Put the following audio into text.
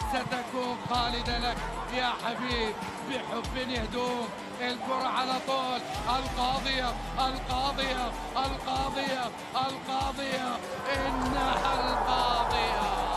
ستكون خالدة لك يا حبيب بحب يهدوم الكرة على طول القاضية القاضية القاضية القاضية إنها القاضية